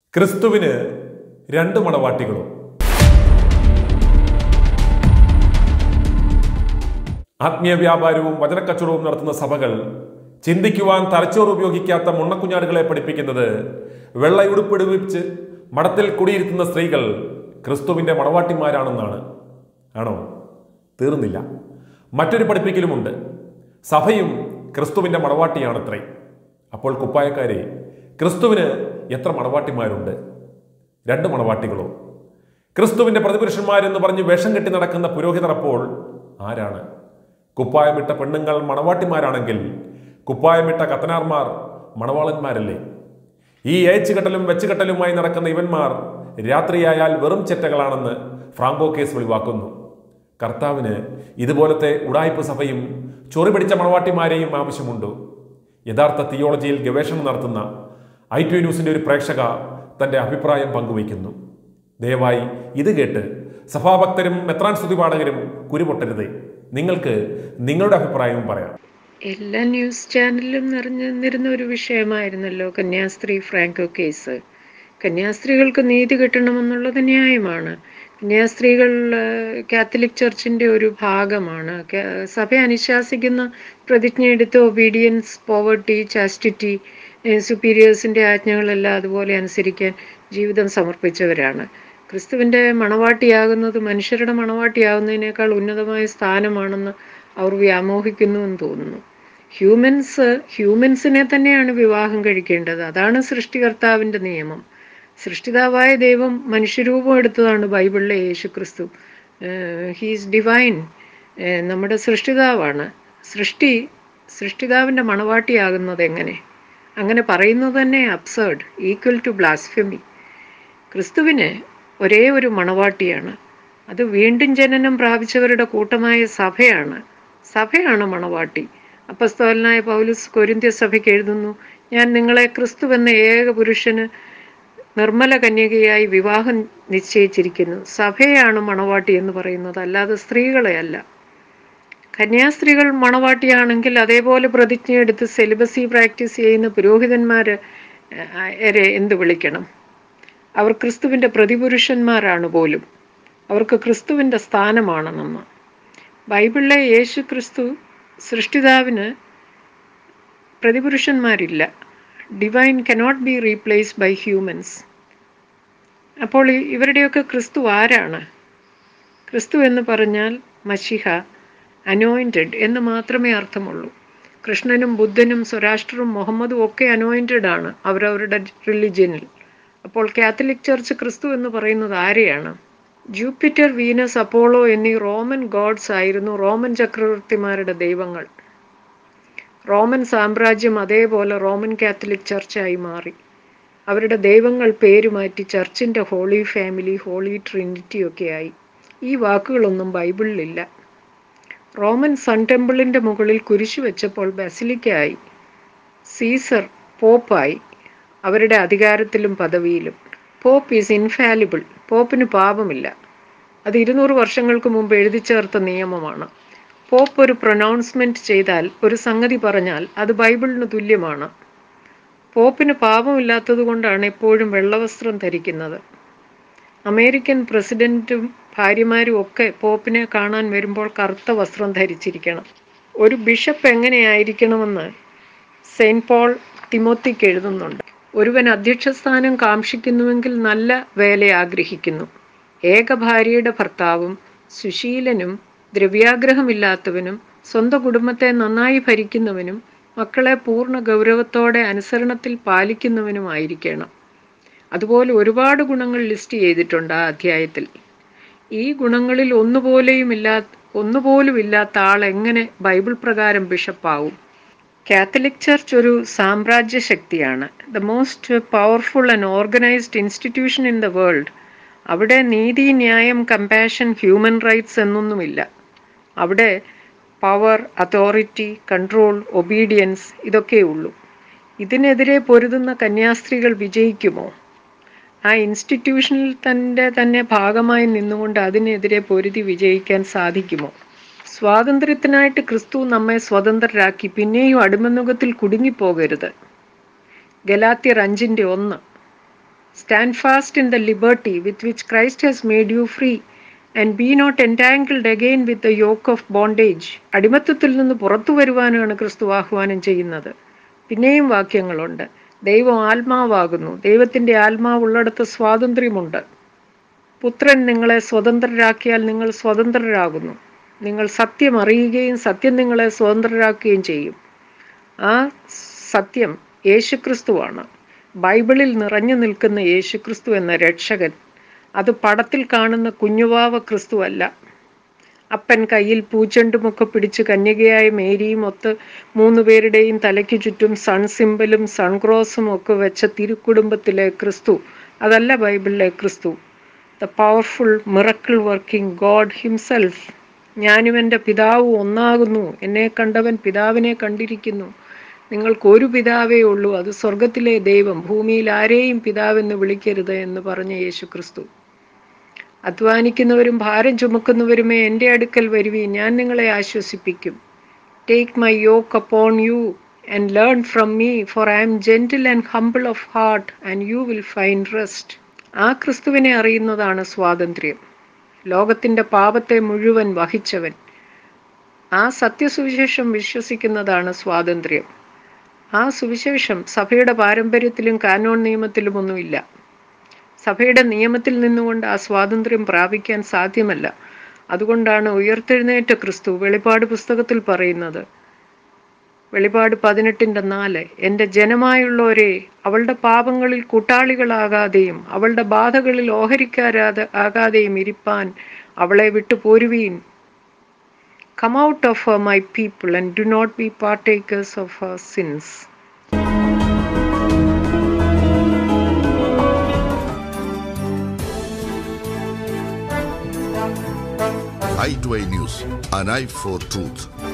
ക്രിസ്തുവിന് രണ്ട് മണവാട്ടികളും ആത്മീയ വ്യാപാരവും വചനക്കച്ചവടവും നടത്തുന്ന സഭകൾ ചിന്തിക്കുവാൻ തലച്ചോറ് ഉപയോഗിക്കാത്ത മുണ്ണക്കുഞ്ഞാടുകളെ പഠിപ്പിക്കുന്നത് വെള്ളയുടുപ്പിടുവിച്ച് മഠത്തിൽ കുടിയിരുത്തുന്ന സ്ത്രീകൾ ക്രിസ്തുവിന്റെ മണവാട്ടിമാരാണെന്നാണ് ആണോ തീർന്നില്ല മറ്റൊരു പഠിപ്പിക്കലുമുണ്ട് സഭയും ക്രിസ്തുവിന്റെ മണവാട്ടിയാണത്രേ അപ്പോൾ കുപ്പായക്കാരെ ക്രിസ്തുവിന് എത്ര മണവാട്ടിമാരുണ്ട് രണ്ട് മണവാട്ടികളോ ക്രിസ്തുവിന്റെ പ്രതിപുരുഷന്മാരെന്ന് പറഞ്ഞ് വേഷം കെട്ടി നടക്കുന്ന പുരോഹിതർ അപ്പോൾ ആരാണ് കുപ്പായമിട്ട പെണ്ണുങ്ങൾ മണവാട്ടിമാരാണെങ്കിൽ കുപ്പായമിട്ട കത്തനാർമാർ മണവാളന്മാരല്ലേ ഈ ഏച്ചുകെട്ടലും വെച്ചുകെട്ടലുമായി നടക്കുന്ന ഇവന്മാർ രാത്രിയായാൽ വെറും ചെറ്റകളാണെന്ന് ഫ്രാങ്കോ കേസ് വെളിവാക്കുന്നു കർത്താവിന് ഇതുപോലത്തെ ഉടായ്പ സഭയും ചൊറി പിടിച്ച മണവാട്ടിമാരെയും ആവശ്യമുണ്ടോ യഥാർത്ഥ തിയോളജിയിൽ ഗവേഷണം നടത്തുന്ന ഐ ടി ന്യൂസിന്റെ ഒരു പ്രേക്ഷക തന്റെ അഭിപ്രായം പങ്കുവയ്ക്കുന്നു ദയവായി ഇത് കേട്ട് സഭാഭക്തരും മെത്രാൻ സ്തുതിപാഠകരും കുരുപൊട്ടരുതേ നിങ്ങൾക്ക് നിങ്ങളുടെ അഭിപ്രായവും പറയാം എല്ലാ ന്യൂസ് ചാനലിലും നിറഞ്ഞു നിന്നിരുന്ന ഒരു വിഷയമായിരുന്നല്ലോ കന്യാസ്ത്രീ ഫ്രാങ്കോ കേസ് കന്യാസ്ത്രീകൾക്ക് നീതി കിട്ടണമെന്നുള്ളത് ന്യായമാണ് കന്യാസ്ത്രീകൾ ഏഹ്, കാത്തലിക് ചർച്ചിന്റെ ഒരു ഭാഗമാണ് ക- സഭ അനുശാസിക്കുന്ന പ്രതിജ്ഞ എടുത്ത് ഒബീഡിയൻസ് പോവർട്ടി ചാസ്റ്റിറ്റി സുപ്പീരിയേഴ്സിന്റെ ആജ്ഞകളെല്ലാം അതുപോലെ അനുസരിക്കാൻ ജീവിതം സമർപ്പിച്ചവരാണ് ക്രിസ്തുവിന്റെ മണവാട്ടിയാകുന്നത് മനുഷ്യരുടെ മണവാട്ടിയാകുന്നതിനേക്കാൾ ഉന്നതമായ സ്ഥാനമാണെന്ന് അവർ വ്യാമോഹിക്കുന്നു എന്ന് തോന്നുന്നു ഹ്യൂമൻസ് ഹ്യൂമൻസിനെ തന്നെയാണ് വിവാഹം കഴിക്കേണ്ടത് അതാണ് സൃഷ്ടികർത്താവിന്റെ നിയമം സൃഷ്ടിതാവായ ദൈവം മനുഷ്യരൂപം എടുത്തതാണ് ബൈബിളിലെ യേശു ക്രിസ്തു ഹീസ് ഡിവൈൻ നമ്മുടെ സൃഷ്ടിതാവാണ് സൃഷ്ടി സൃഷ്ടിതാവിന്റെ മണവാട്ടിയാകുന്നത് എങ്ങനെ അങ്ങനെ പറയുന്നത് തന്നെ അബ്സേർഡ് ഈക്വൽ ടു ബ്ലാസ്ഫെമി ക്രിസ്തുവിന് ഒരേ ഒരു മണവാട്ടിയാണ് അത് വീണ്ടും ജനനം പ്രാപിച്ചവരുടെ കൂട്ടമായ സഭയാണ് സഭയാണ് മണവാട്ടി അപ്പസ്തോലനായ പൗലുസ് കൊരിന്ത്യ സഭയ്ക്ക് എഴുതുന്നു ഞാൻ നിങ്ങളെ ക്രിസ്തു എന്ന ഏക പുരുഷന് നിർമ്മല കന്യകയായി വിവാഹം നിശ്ചയിച്ചിരിക്കുന്നു സഭയാണ് മണവാട്ടി എന്ന് പറയുന്നത് അല്ലാതെ സ്ത്രീകളെ അല്ല കന്യാസ്ത്രീകൾ മണവാട്ടിയാണെങ്കിൽ അതേപോലെ പ്രതിജ്ഞയെടുത്ത് സെലിബസി പ്രാക്ടീസ് ചെയ്യുന്ന പുരോഹിതന്മാര് രെ എന്ത് വിളിക്കണം അവർ ക്രിസ്തുവിന്റെ പ്രതിപുരുഷന്മാരാണ് പോലും അവർക്ക് ക്രിസ്തുവിന്റെ സ്ഥാനമാണ് നമ്മ ബൈബിളിലെ യേശു ക്രിസ്തു സൃഷ്ടിതാവിന് പ്രതിപുരുഷന്മാരില്ല divine cannot be replaced by humans അപ്പോൾ ഈ- ഇവരുടെയൊക്കെ ക്രിസ്തു ആരാണ് ക്രിസ്തു എന്ന് പറഞ്ഞാൽ മഷിഹ അനോയിൻറ്റഡ് എന്ന് മാത്രമേ അർത്ഥമുള്ളൂ കൃഷ്ണനും ബുദ്ധനും സ്വരാഷ്ട്രവും മുഹമ്മദും ഒക്കെ അനോയിൻറ്റഡ് ആണ് അവരവരുടെ റിലിജ്യനിൽ അപ്പോൾ കാത്തലിക് ചർച്ച് ക്രിസ്തു എന്ന് പറയുന്നത് ആരെയാണ് ജൂപ്പിറ്റർ വീനസ് അപ്പോളോ എന്നീ റോമൻ ഗോഡ്സ് ആയിരുന്നു റോമൻ ചക്രവർത്തിമാരുടെ ദൈവങ്ങൾ റോമൻ സാമ്രാജ്യം അതേപോലെ റോമൻ കാത്തലിക് ചർച്ചായി മാറി അവരുടെ ദൈവങ്ങൾ പേര് മാറ്റി ചർച്ചിന്റെ ഹോളി ഫാമിലി ഹോളി ട്രിനിറ്റി ഒക്കെയായി ഈ വാക്കുകളൊന്നും ബൈബിളിലില്ല റോമൻ സൺ ടെമ്പിളിന്റെ മുകളിൽ കുരിശു വെച്ചപ്പോൾ ബസിലിക്കായി സീസർ പോപ്പായി അവരുടെ അധികാരത്തിലും പദവിയിലും പോപ്പ് ഈസ് ഇൻഫാലിബിൾ പോപ്പിന് പാപമില്ല അത് ഇരുന്നൂറ് വർഷങ്ങൾക്ക് മുമ്പ് എഴുതി ചേർത്ത നിയമമാണ് പോപ്പ് ഒരു പ്രൊനൗൺസ്മെന്റ് ചെയ്താൽ ഒരു സംഗതി പറഞ്ഞാൽ അത് ബൈബിളിന് തുല്യമാണ് പോപ്പിന് പാപമില്ലാത്തത് കൊണ്ടാണ് എപ്പോഴും വെള്ളവസ്ത്രം ധരിക്കുന്നത് അമേരിക്കൻ പ്രസിഡന്റും ഭാര്യമാരും ഒക്കെ പോപ്പിനെ കാണാൻ വരുമ്പോൾ കറുത്ത വസ്ത്രം ധരിച്ചിരിക്കണം ഒരു ബിഷപ്പ് എങ്ങനെയായിരിക്കണമെന്ന് സെയിന്റ് പോൾ തിമോത്തിക്ക് എഴുതുന്നുണ്ട് ഒരുവൻ അധ്യക്ഷസ്ഥാനം കാക്ഷിക്കുന്നുവെങ്കിൽ നല്ല വേല ആഗ്രഹിക്കുന്നു ഏക ഭാര്യയുടെ ഭർത്താവും സുശീലനും ദ്രവ്യാഗ്രഹമില്ലാത്തവനും സ്വന്തം കുടുംബത്തെ നന്നായി ഭരിക്കുന്നവനും മക്കളെ പൂർണ്ണ ഗൗരവത്തോടെ അനുസരണത്തിൽ പാലിക്കുന്നവനുമായിരിക്കണം അതുപോലെ ഒരുപാട് ഗുണങ്ങൾ ലിസ്റ്റ് ചെയ്തിട്ടുണ്ട് ആ അധ്യായത്തിൽ ഈ ഗുണങ്ങളിൽ ഒന്നുപോലെയും ഇല്ലാ ഒന്നുപോലും ഇല്ലാത്ത ആൾ എങ്ങനെ ബൈബിൾ പ്രകാരം ബിഷപ്പാവും കാത്തലിക് ചർച്ച് ഒരു സാമ്രാജ്യ ശക്തിയാണ് the most powerful and organised institution in the world അവിടെ നീതി ന്യായം കമ്പാഷൻ ഹ്യൂമൻ റൈറ്റ്സ് എന്നൊന്നുമില്ല അവിടെ പവർ അതോറിറ്റി കൺട്രോൾ ഒബീഡിയൻസ് ഇതൊക്കെ ഉള്ളൂ ഇതിനെതിരെ പൊരുതുന്ന കന്യാസ്ത്രീകൾ വിജയിക്കുമോ ആ ഇൻസ്റ്റിറ്റ്യൂഷനിൽ തൻ്റെ തന്നെ ഭാഗമായി നിന്നുകൊണ്ട് അതിനെതിരെ പൊരുതി വിജയിക്കാൻ സാധിക്കുമോ സ്വാതന്ത്ര്യത്തിനായിട്ട് ക്രിസ്തു നമ്മെ സ്വതന്ത്രരാക്കി പിന്നെയും അടിമനുഖത്തിൽ കുടുങ്ങിപ്പോകരുത് ഗലാത്യർ അഞ്ചിൻ്റെ ഒന്ന് stand fast in the liberty with which Christ has made you free and be not entangled again with the yoke of bondage അടിമത്തത്തിൽ നിന്ന് പുറത്തു വരുവാനാണ് ക്രിസ്തു ആഹ്വാനം ചെയ്യുന്നത് പിന്നെയും വാക്യങ്ങളുണ്ട് ദൈവം ആത്മാവാകുന്നു ദൈവത്തിൻ്റെ ആത്മാവ് ഉള്ളിടത്ത് സ്വാതന്ത്ര്യമുണ്ട് പുത്രൻ നിങ്ങളെ സ്വതന്ത്രരാക്കിയാൽ നിങ്ങൾ സ്വതന്ത്രരാകുന്നു നിങ്ങൾ സത്യം അറിയുകയും സത്യം നിങ്ങളെ സ്വതന്ത്രരാക്കുകയും ചെയ്യും ആ സത്യം യേശുക്രിസ്തുവാണ് ബൈബിളിൽ നിറഞ്ഞു നിൽക്കുന്ന യേശുക്രിസ്തു എന്ന രക്ഷകൻ അത് പടത്തിൽ കാണുന്ന കുഞ്ഞുവാവ ക്രിസ്തുവല്ല അപ്പൻ കയ്യിൽ പൂച്ചെണ്ടുമൊക്കെ പിടിച്ച് കന്യകയായ മേരിയും ഒത്ത് മൂന്ന് പേരുടെയും തലയ്ക്ക് ചുറ്റും സൺ സിമ്പലും സൺക്രോസും ഒക്കെ വെച്ച തിരുക്കുടുംബത്തിലെ ക്രിസ്തു അതല്ല ബൈബിളിലെ ക്രിസ്തു the powerful miracle working God himself ഞാനും എൻ്റെ പിതാവും ഒന്നാകുന്നു എന്നെ കണ്ടവൻ പിതാവിനെ കണ്ടിരിക്കുന്നു നിങ്ങൾക്ക് ഒരു പിതാവേ ഉള്ളൂ അത് സ്വർഗത്തിലെ ദൈവം ഭൂമിയിൽ ആരെയും പിതാവെന്ന് വിളിക്കരുത് എന്ന് പറഞ്ഞ യേശു ക്രിസ്തു അധ്വാനിക്കുന്നവരും ഭാരം ചുമക്കുന്നവരുമേ എൻ്റെ അടുക്കൽ വരുവീൻ ഞാൻ നിങ്ങളെ ആശ്വസിപ്പിക്കും take my yoke upon you and learn from me for I am gentle and humble of heart and you will find rest ആ ക്രിസ്തുവിനെ അറിയുന്നതാണ് സ്വാതന്ത്ര്യം ലോകത്തിൻ്റെ പാപത്തെ മുഴുവൻ വഹിച്ചവൻ ആ സത്യസുവിശേഷം വിശ്വസിക്കുന്നതാണ് സ്വാതന്ത്ര്യം ആ സുവിശേഷം സഭയുടെ പാരമ്പര്യത്തിലും കാനോൺ നിയമത്തിലുമൊന്നുമില്ല സഭയുടെ നിയമത്തിൽ നിന്നുകൊണ്ട് ആ സ്വാതന്ത്ര്യം പ്രാപിക്കാൻ സാധ്യമല്ല അതുകൊണ്ടാണ് ഉയർത്തെഴുന്നേറ്റ ക്രിസ്തു വെളിപാട് പുസ്തകത്തിൽ പറയുന്നത് വെളിപാട് പതിനെട്ടിൻ്റെ നാല് എൻ്റെ ജനമായുള്ളവരെ അവളുടെ പാപങ്ങളിൽ കൂട്ടാളികളാകാതെയും അവളുടെ ബാധകളിൽ ഓഹരിക്കാരാതെ ആകാതെയും ഇരിപ്പാൻ അവളെ വിട്ടു പോരുവീൻ come out of her my people and do not be partakers of her sins i2i News, an eye for truth.